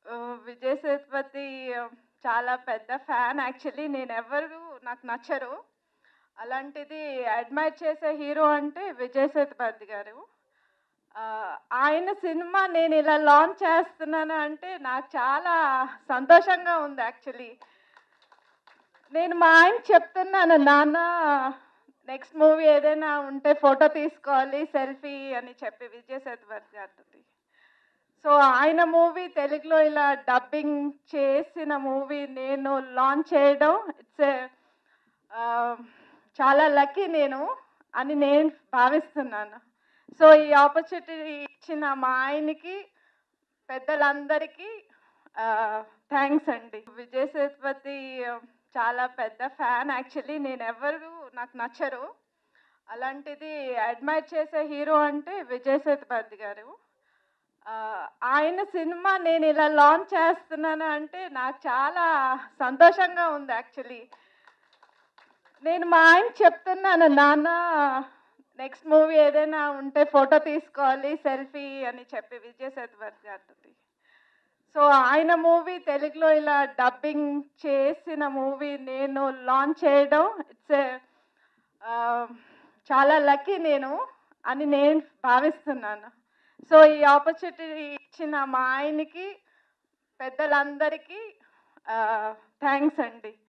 ఆహ్, విజయ్ సేతుపతి చాలా పెద్ద ఫ్యాన్ యాక్చువల్లీ. నేనెవ్వరు నాకు నచ్చరు. అలాంటిది అడ్మైర్ చేసే హీరో అంటే విజయ్ సేతుపతి గారు. ఆహ్, ఆయన సినిమా నేనిలా లాంచ్ చేస్తున్నాను అంటే నాకు చాలా సంతోషంగా ఉంది యాక్చువల్లీ. నేను మా ఆయనకి చెప్తున్నాను, నాన్న నెక్స్ట్ మూవీ ఏదైనా ఉంటే ఫోటో తీసుకోవాలి సెల్ఫీ అని చెప్పి విజయ్ సేతుపతి గారితోటి. సో, ఆయన మూవీ తెలుగులో ఇలా డబ్బింగ్ చేసిన మూవీ నేను లాంచ్ చేయడం ఇట్స్ ఎ ఆహ్, చాలా లక్కీ నేను అని నేను భావిస్తున్నాను. సో, ఈ ఆపర్చునిటీ ఇచ్చిన మా ఆయనకి, పెద్దలందరికీ ఆహ్, థాంక్స్ అండి. విజయ్ సేతుపతి చాలా పెద్ద ఫ్యాన్ యాక్చువల్లీ. నేనెవ్వరు నాకు నచ్చరు. అలాంటిది అడ్మైర్ చేసే హీరో అంటే విజయ్ సేతుపతి గారు. ఆహ్, ఆయన సినిమా నేనిలా లాంచ్ చేస్తున్నాను అంటే నాకు చాలా సంతోషంగా ఉంది యాక్చువల్లీ. నేను మా ఆయనకి చెప్తున్నాను, నాన్న నెక్స్ట్ మూవీ ఏదైనా ఉంటే ఫోటో తీసుకోవాలి సెల్ఫీ అని చెప్పి విజయ్ సేతుపతి గారితోటి. సో, ఆయన మూవీ తెలుగులో ఇలా డబ్బింగ్ చేసిన మూవీ నేను లాంచ్ చేయడం ఇట్స్ ఎ ఆహ్, చాలా లక్కీ నేను అని నేను భావిస్తున్నాను. సో, ఈ ఆపర్చునిటీ ఇచ్చిన మా ఆయనకి, పెద్దలందరికీ ఆహ్, థాంక్స్ అండి.